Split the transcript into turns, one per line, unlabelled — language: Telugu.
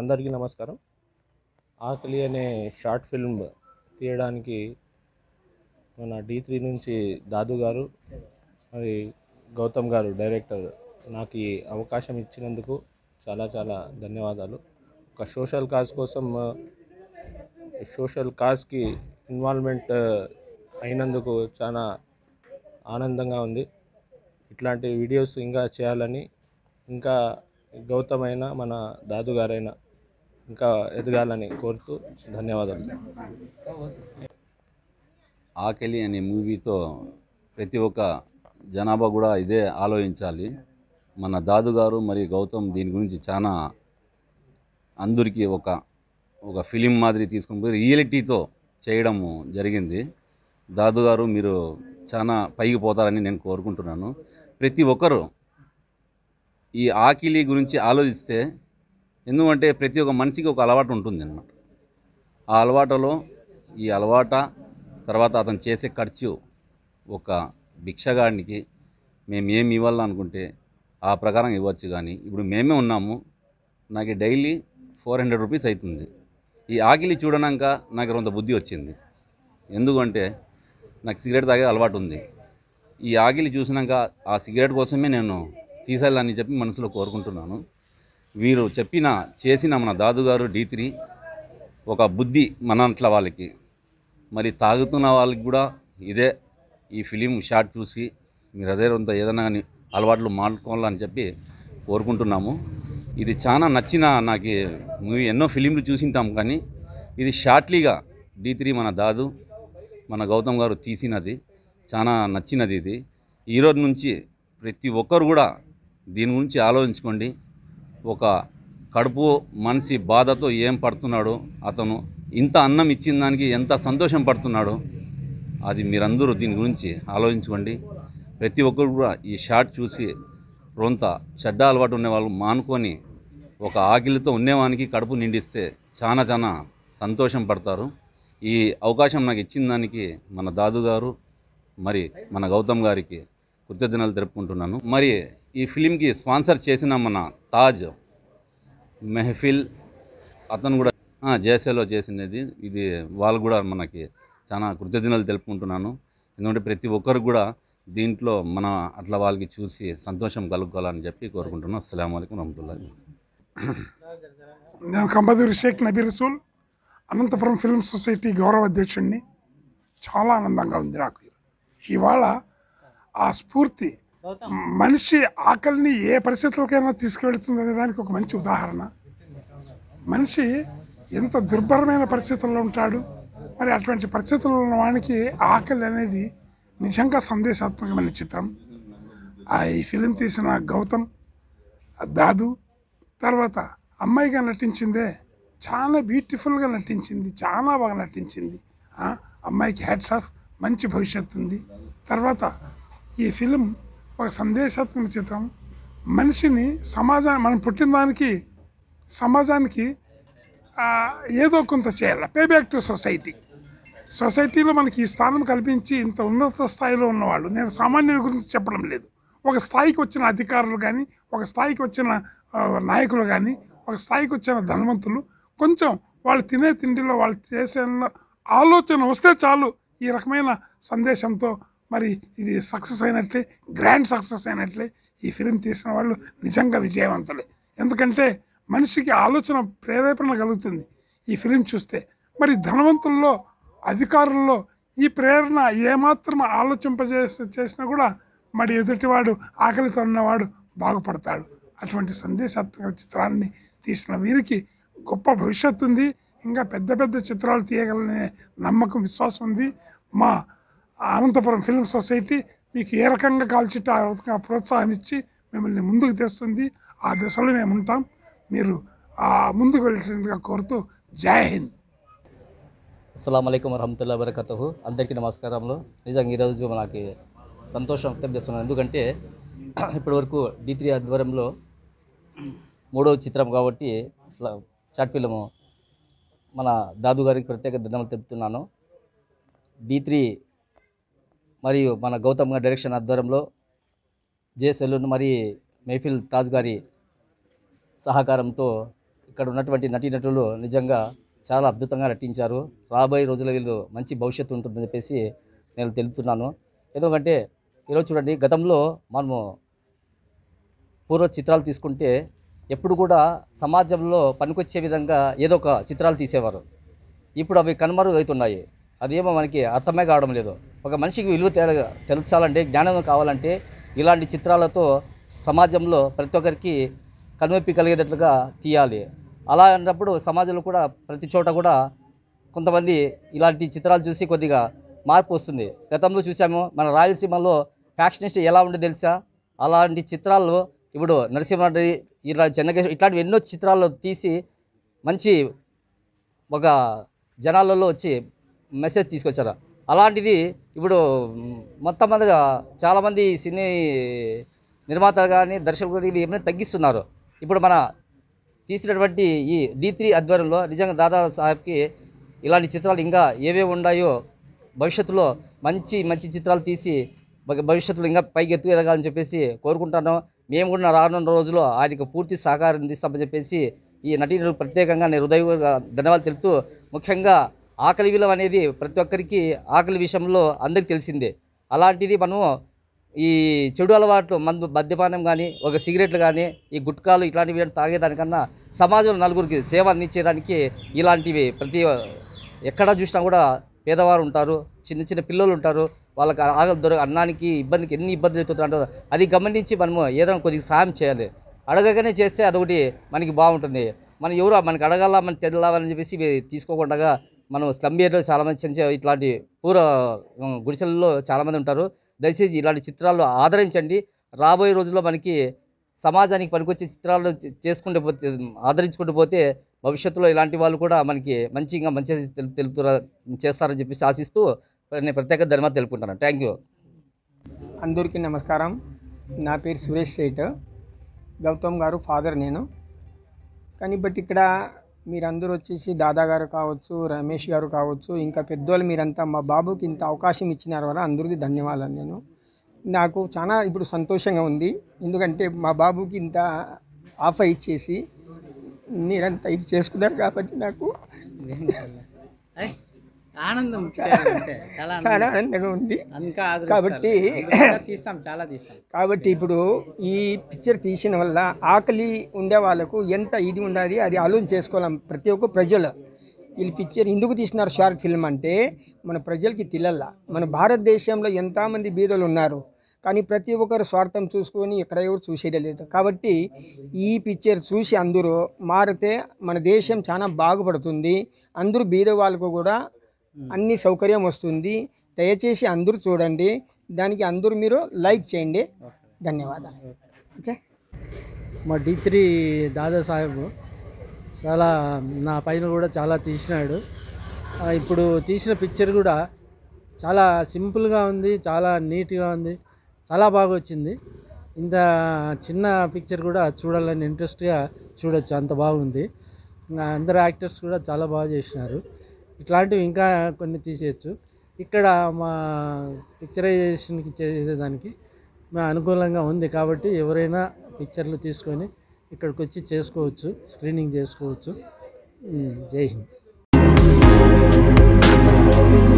అందరికీ నమస్కారం ఆకలి అనే షార్ట్ ఫిల్మ్ తీయడానికి మన డి త్రీ నుంచి దాదు గారు మరి గౌతమ్ గారు డైరెక్టర్ నాకు ఈ అవకాశం ఇచ్చినందుకు చాలా చాలా ధన్యవాదాలు ఒక సోషల్ కాజ్ కోసం సోషల్ కాజ్కి ఇన్వాల్వ్మెంట్ అయినందుకు చాలా ఆనందంగా ఉంది ఇట్లాంటి వీడియోస్ ఇంకా చేయాలని ఇంకా గౌతమ్ అయినా మన దాదు గారైనా ఇంకా ఎదగాలని కోరుతూ ధన్యవాదాలు
ఆకలి అనే మూవీతో ప్రతి ఒక్క జనాభా కూడా ఇదే ఆలోచించాలి మన దాదు గారు మరియు గౌతమ్ దీని గురించి చాలా అందరికీ ఒక ఒక ఫిలిం మాదిరి తీసుకుని పోయి రియాలిటీతో చేయడము జరిగింది దాదు గారు మీరు చాలా పైకి పోతారని నేను కోరుకుంటున్నాను ప్రతి ఒక్కరూ ఈ ఆకిలి గురించి ఆలోచిస్తే ఎందుకంటే ప్రతి ఒక్క మనిషికి ఒక అలవాటు ఉంటుంది అన్నమాట ఆ అలవాటులో ఈ అలవాట తర్వాత అతను చేసే ఖర్చు ఒక భిక్షగాడికి మేము ఏమి ఇవ్వాలనుకుంటే ఆ ప్రకారం ఇవ్వచ్చు కానీ ఇప్పుడు మేమే ఉన్నాము నాకు డైలీ ఫోర్ హండ్రెడ్ రూపీస్ అవుతుంది ఈ ఆకిలి చూడనాక నాకు కొంత బుద్ధి వచ్చింది ఎందుకంటే నాకు సిగరెట్ తాగే అలవాటు ఉంది ఈ ఆకిలి చూసినాక ఆ సిగరెట్ కోసమే నేను తీసేయాలని చెప్పి మనసులో కోరుకుంటున్నాను వీరు చెప్పిన చేసిన మన దాదుగారు డీ త్రీ ఒక బుద్ధి మనట్ల వాళ్ళకి మరి తాగుతున్న వాళ్ళకి కూడా ఇదే ఈ ఫిలిం షార్ట్ చూసి మీరు అదే కొంత ఏదైనా కానీ అలవాట్లు మానుకోవాలని చెప్పి కోరుకుంటున్నాము ఇది చాలా నచ్చిన నాకు మూవీ ఎన్నో ఫిలింలు చూసింటాం కానీ ఇది షార్ట్లీగా డీ త్రీ మన దాదు మన గౌతమ్ గారు తీసినది చాలా నచ్చినది ఇది ఈరోజు నుంచి ప్రతి ఒక్కరు కూడా దీని గురించి ఆలోచించుకోండి ఒక కడుపు మనిషి బాధతో ఏం పడుతున్నాడో అతను ఇంత అన్నం ఇచ్చిన దానికి ఎంత సంతోషం పడుతున్నాడో అది మీరందరూ దీని గురించి ఆలోచించుకోండి ప్రతి ఒక్కరు కూడా ఈ షార్ట్ చూసి రొంత చెడ్డ అలవాటు ఉన్నవాళ్ళు మానుకొని ఒక ఆకిలితో ఉండేవానికి కడుపు నిండిస్తే చాలా చాలా సంతోషం పడతారు ఈ అవకాశం నాకు ఇచ్చిన దానికి మన దాదు గారు మరి మన గౌతమ్ గారికి కృతజ్ఞతలు తెలుపుకుంటున్నాను మరి ఈ ఫిలింకి స్పాన్సర్ చేసిన మన తాజ్ మెహఫిల్ అతను కూడా ఆ, జేసేలో చేసినది ఇది వాళ్ళు కూడా మనకి చాలా కృతజ్ఞతలు తెలుపుకుంటున్నాను ఎందుకంటే ప్రతి ఒక్కరు కూడా దీంట్లో మన అట్లా వాళ్ళకి చూసి సంతోషం కలుగుకోవాలని చెప్పి కోరుకుంటున్నాను అస్సలం అయికం రహమతుల్లా
నేను కంబదూరి షేక్ నబీ రసూల్ అనంతపురం ఫిల్మ్ సొసైటీ గౌరవ అధ్యక్షుడిని చాలా ఆనందంగా ఉంది నాకు ఇవాళ ఆ స్ఫూర్తి మనిషి ఆకలిని ఏ పరిస్థితులకైనా తీసుకువెళుతుంది అనే దానికి ఒక మంచి ఉదాహరణ మనిషి ఎంత దుర్భరమైన పరిస్థితుల్లో ఉంటాడు మరి అటువంటి పరిస్థితుల్లో ఉన్న వానికి ఆకలి అనేది నిజంగా సందేశాత్మకమైన చిత్రం ఆ ఈ ఫిలిం తీసిన గౌతమ్ దాదు తర్వాత అమ్మాయిగా నటించిందే చాలా బ్యూటిఫుల్గా నటించింది చాలా బాగా నటించింది ఆ, అమ్మాయికి హ్యాట్స్ ఆఫ్ మంచి భవిష్యత్తు ఉంది తర్వాత ఈ ఫిలిం ఒక సందేశాత్మక చిత్రం మనిషిని సమాజాన్ని మనం పుట్టిన దానికి సమాజానికి ఆ, ఏదో కొంత చేయాలి పే బ్యాక్ టు సొసైటీ సొసైటీలో మనకి ఈ స్థానం కల్పించి ఇంత ఉన్నత స్థాయిలో ఉన్నవాళ్ళు నేను సామాన్యుల గురించి చెప్పడం లేదు ఒక స్థాయికి వచ్చిన అధికారులు కానీ ఒక స్థాయికి వచ్చిన ఆ, నాయకులు కానీ ఒక స్థాయికి వచ్చిన ధనవంతులు కొంచెం వాళ్ళు తినే తిండిలో వాళ్ళు చేసే ఆలోచన వస్తే చాలు ఈ రకమైన సందేశంతో మరి ఇది సక్సెస్ అయినట్లే గ్రాండ్ సక్సెస్ అయినట్లే ఈ ఫిలిం తీసిన వాళ్ళు నిజంగా విజయవంతులే ఎందుకంటే మనిషికి ఆలోచన ప్రేరేపణ కలుగుతుంది ఈ ఫిలిం చూస్తే మరి ధనవంతుల్లో అధికారుల్లో ఈ ప్రేరణ ఏమాత్రం ఆలోచింపజేసి చేసినా కూడా మరి ఎదుటివాడు ఆకలితో ఉన్నవాడు బాగుపడతాడు అటువంటి సందేశాత్మక చిత్రాన్ని తీసిన వీరికి గొప్ప భవిష్యత్తు ఉంది ఇంకా పెద్ద పెద్ద చిత్రాలు తీయగలనే నమ్మకం విశ్వాసం ఉంది మా అనంతపురం ఫిల్మ్ సొసైటీ మీకు ఏ రకంగా కాల్చిట్టు ఆ రకంగా ప్రోత్సాహం ఇచ్చి మిమ్మల్ని ముందుకు తెస్తుంది ఆ దశలో మేము ఉంటాం మీరు ఆ ముందుకు వెళ్ళాల్సిందిగా కోరుతూ జై హింద్
అస్సలం అయికం వరహమతుల్లా వరకతహు అందరికీ నమస్కారంలో నిజంగా ఈరోజు మనకి సంతోషం వ్యక్తం చేస్తున్నాను ఎందుకంటే ఇప్పటివరకు డి త్రీ ఆధ్వర్యంలో మూడవ చిత్రం కాబట్టి ఇట్లా షార్ట్ ఫిల్ము మన దాదు గారికి ప్రత్యేక ధన్యవాదాలు తెలుపుతున్నాను డి త్రీ మరియు మన గౌతమ్ గారి డైరెక్షన్ ఆధ్వర్యంలో జే సెలూన్ మరి మెహఫిల్ తాజ్ గారి సహకారంతో ఇక్కడ ఉన్నటువంటి నటీనటులు నిజంగా చాలా అద్భుతంగా నటించారు రాబోయే రోజుల్లో వీళ్ళు మంచి భవిష్యత్తు ఉంటుందని చెప్పేసి నేను తెలుపుతున్నాను ఎందుకంటే ఈరోజు చూడండి గతంలో మనము పూర్వ చిత్రాలు తీసుకుంటే ఎప్పుడు కూడా సమాజంలో పనికొచ్చే విధంగా ఏదో ఒక చిత్రాలు తీసేవారు ఇప్పుడు అవి కనుమరుగు అవుతున్నాయి అదేమో మనకి అర్థమే కావడం లేదు ఒక మనిషికి విలువ తెల తెలుసాలంటే జ్ఞానం కావాలంటే ఇలాంటి చిత్రాలతో సమాజంలో ప్రతి ఒక్కరికి కనువిప్పి కలిగేటట్లుగా తీయాలి అలా అన్నప్పుడు సమాజంలో కూడా ప్రతి చోట కూడా కొంతమంది ఇలాంటి చిత్రాలు చూసి కొద్దిగా మార్పు వస్తుంది గతంలో చూసాము మన రాయలసీమలో ఫ్యాక్షనిస్ట్ ఎలా ఉండే తెలుసా అలాంటి చిత్రాలు ఇప్పుడు నరసింహారెడ్డి ఇలా చెన్నకేశ్వర ఇట్లాంటివి ఎన్నో చిత్రాలు తీసి మంచి ఒక జనాలలో వచ్చి మెసేజ్ తీసుకొచ్చారు అలాంటిది ఇప్పుడు మ్, మొత్తం మందిగా చాలామంది సినీ నిర్మాత కానీ దర్శకులు కానీ ఇవి ఏమైనా తగ్గిస్తున్నారు ఇప్పుడు మన తీసినటువంటి ఈ డి త్రీ ఆధ్వర్యంలో నిజంగా దాదా సాహెబ్కి ఇలాంటి చిత్రాలు ఇంకా ఏవేవి ఉన్నాయో భవిష్యత్తులో మంచి మంచి చిత్రాలు తీసి భ- భవిష్యత్తులో ఇంకా పైకి ఎత్తు ఎదగాలని చెప్పేసి కోరుకుంటాను మేము కూడా రానున్న రోజుల్లో ఆయనకు పూర్తి సహకారం అందిస్తామని చెప్పేసి ఈ నటీనటులకు ప్రత్యేకంగా నేను హృదయంగా ధన్యవాదాలు తెలుపుతూ ముఖ్యంగా ఆకలి విలువ అనేది ప్రతి ఒక్కరికి ఆకలి విషయంలో అందరికీ తెలిసిందే అలాంటిది మనము ఈ చెడు అలవాట్లు మందు మద్యపానం కానీ ఒక సిగరెట్లు కానీ ఈ గుట్కాలు ఇట్లాంటివి ఏమైనా తాగేదానికన్నా సమాజంలో నలుగురికి సేవ అందించేదానికి ఇలాంటివి ప్రతి ఎక్కడ చూసినా కూడా పేదవారు ఉంటారు చిన్న చిన్న పిల్లలు ఉంటారు వాళ్ళకి ఆగ దొర అన్నానికి ఇబ్బందికి ఎన్ని ఇబ్బందులు అవుతుంటారో అది గమనించి మనము ఏదైనా కొద్దిగా సాయం చేయాలి అడగగానే చేస్తే అదొకటి మనకి బాగుంటుంది మనం ఎవరు మనకి అడగాల మనకి తెలాలని చెప్పేసి ఇవి తీసుకోకుండా మనం స్లమ్ ఏరియాలో చాలామంది చిన్న చిన్న ఇట్లాంటి పూర్వ ఉమ్, గుడిసెలలో చాలామంది ఉంటారు దయచేసి ఇలాంటి చిత్రాలు ఆదరించండి రాబోయే రోజుల్లో మనకి సమాజానికి పనికొచ్చే చిత్రాలు చే- చేసుకుంటూ పోతే ఆదరించుకుంటూ పోతే భవిష్యత్తులో ఇలాంటి వాళ్ళు కూడా మనకి మంచిగా మంచి తెలు- తెలుపుతారా చేస్తారని చెప్పేసి ఆశిస్తూ నేను ప్రత్యేక ధన్యవాదాలు తెలుపుకుంటాను థ్యాంక్ యూ
అందరికీ నమస్కారం నా పేరు సురేష్ సేట్ గౌతమ్ గారు ఫాదర్ నేను కానీ బట్ ఇక్కడ మీరందరూ వచ్చేసి దాదా గారు కావచ్చు రమేష్ గారు కావచ్చు ఇంకా పెద్దోళ్ళు మీరంతా మా బాబుకి ఇంత అవకాశం ఇచ్చినారు వల్ల అందరికీ ధన్యవాదాలు నేను నాకు చాలా ఇప్పుడు సంతోషంగా ఉంది ఎందుకంటే మా బాబుకి ఇంత ఆఫర్ ఇచ్చేసి మీరంతా ఇది చేసుకున్నారు కాబట్టి నాకు
ఆనందం అంటే చాలా
చాలా ఆనందంగా ఉంది
ఇంకా ఆదరిస్తారు.
కాబట్టి
అందుకే తీస్తాం చాలా తీస్తాం
కాబట్టి ఇప్పుడు ఈ పిక్చర్ తీసిన వల్ల ఆకలి ఉండే వాళ్ళకు ఎంత ఇది ఉండాలి అది ఆలోచన చేసుకోవాలి ప్రతి ఒక్క ప్రజలు ఈ పిక్చర్ ఎందుకు తీసినారు షార్ట్ ఫిల్మ్ అంటే మన ప్రజలకి తెలియాల మన భారతదేశంలో ఎంతమంది బీదలు ఉన్నారు కానీ ప్రతి ఒక్కరు స్వార్థం చూసుకొని ఎక్కడ ఎవరు చూసేదే లేదు కాబట్టి ఈ పిక్చర్ చూసి అందరూ మారితే మన దేశం చాలా బాగుపడుతుంది అందరూ బీద వాళ్ళకు కూడా అన్ని సౌకర్యం వస్తుంది దయచేసి అందరూ చూడండి దానికి అందరూ మీరు లైక్ చేయండి ధన్యవాదాలు ఓకే
మా డి త్రీ దాదాసాహెబ్ చాలా నా పైన కూడా చాలా తీసినాడు ఆ, ఇప్పుడు తీసిన పిక్చర్ కూడా చాలా సింపుల్గా ఉంది చాలా నీట్గా ఉంది చాలా బాగా వచ్చింది ఇంత చిన్న పిక్చర్ కూడా చూడాలని ఇంట్రెస్ట్గా చూడొచ్చు అంత బాగుంది ఇంకా అందరు యాక్టర్స్ కూడా చాలా బాగా చేసినారు ఇట్లాంటివి ఇంకా కొన్ని తీసేయచ్చు ఇక్కడ మా పిక్చరైజేషన్కి చేసేదానికి మా అనుకూలంగా ఉంది కాబట్టి ఎవరైనా పిక్చర్లు తీసుకొని ఇక్కడికి వచ్చి చేసుకోవచ్చు స్క్రీనింగ్ చేసుకోవచ్చు ఉమ్, జై హింద్